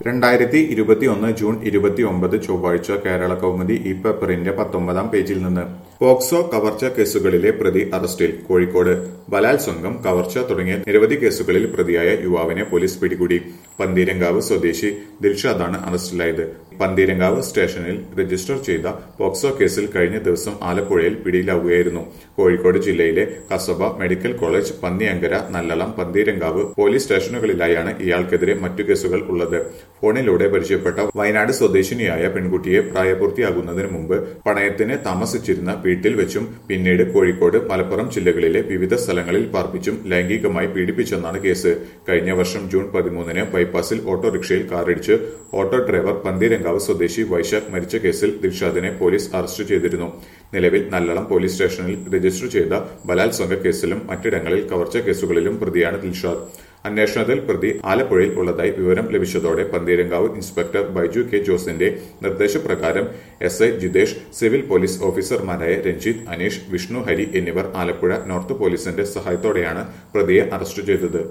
രണ്ടായിരത്തി ഇരുപത്തിയൊന്ന് ജൂൺ ഇരുപത്തിയൊമ്പത് ചൊവ്വാഴ്ച കേരള കൗമുദി ഈ പേപ്പറിന്റെ പത്തൊമ്പതാം പേജിൽ നിന്ന് പോക്സോ കവർച്ച കേസുകളിലെ പ്രതി അറസ്റ്റിൽ കോഴിക്കോട് ബലാത്സംഗം കവർച്ച തുടങ്ങിയ നിരവധി കേസുകളിൽ പ്രതിയായ യുവാവിനെ പോലീസ് പിടികൂടി പന്തീരങ്കാവ് സ്വദേശി ദിൽഷാദാണ് അറസ്റ്റിലായത് പന്തീരങ്കാവ് സ്റ്റേഷനിൽ രജിസ്റ്റർ ചെയ്ത പോക്സോ കേസിൽ കഴിഞ്ഞ ദിവസം ആലപ്പുഴയിൽ പിടിയിലാവുകയായിരുന്നു കോഴിക്കോട് ജില്ലയിലെ Kasaba medical college Panniyankara Nallalam Pantheerankavu police സ്റ്റേഷനുകളിലായാണ് ഇയാൾക്കെതിരെ മറ്റു കേസുകൾ ഉള്ളത് ഫോണിലൂടെ പരിചയപ്പെട്ട വയനാട് സ്വദേശിനിയായ പെൺകുട്ടിയെ പ്രായപൂർത്തിയാകുന്നതിന് മുമ്പ് പണയത്തിന് താമസിച്ചിരുന്ന വീട്ടിൽ വെച്ചും പിന്നീട് കോഴിക്കോട് മലപ്പുറം ജില്ലകളിലെ വിവിധ സ്ഥലങ്ങളിൽ പാർപ്പിച്ചും ലൈംഗികമായി പീഡിപ്പിച്ചെന്നാണ് കേസ് കഴിഞ്ഞ വർഷം ജൂൺ പതിമൂന്നിന് ബൈപ്പാസിൽ ഓട്ടോറിക്ഷയിൽ കാറിടിച്ച് ഓട്ടോ ഡ്രൈവർ പന്തീരങ്കാവ് സ്വദേശി വൈശാഖ് മരിച്ച കേസിൽ ദിൽഷാദിനെ പോലീസ് അറസ്റ്റ് ചെയ്തിരുന്നു നിലവിൽ നല്ലളം പോലീസ് സ്റ്റേഷനിൽ രജിസ്റ്റർ ചെയ്ത ബലാത്സംഗ കേസിലും മറ്റിടങ്ങളിൽ കവർച്ച കേസുകളിലും പ്രതിയാണ് ദിൽഷാദ് അന്വേഷണത്തിൽ പ്രതി ആലപ്പുഴയിൽ ഉള്ളതായി വിവരം ലഭിച്ചതോടെ പന്തീരങ്കാവ് ഇൻസ്പെക്ടർ ബൈജു കെ ജോസിന്റെ നിർദ്ദേശപ്രകാരം S I Jithesh civil police ഓഫീസർമാരായ രഞ്ജിത്ത് അനീഷ് വിഷ്ണു ഹരി എന്നിവർ ആലപ്പുഴ നോർത്ത് പോലീസിന്റെ സഹായത്തോടെയാണ് പ്രതിയെ അറസ്റ്റ് ചെയ്തത്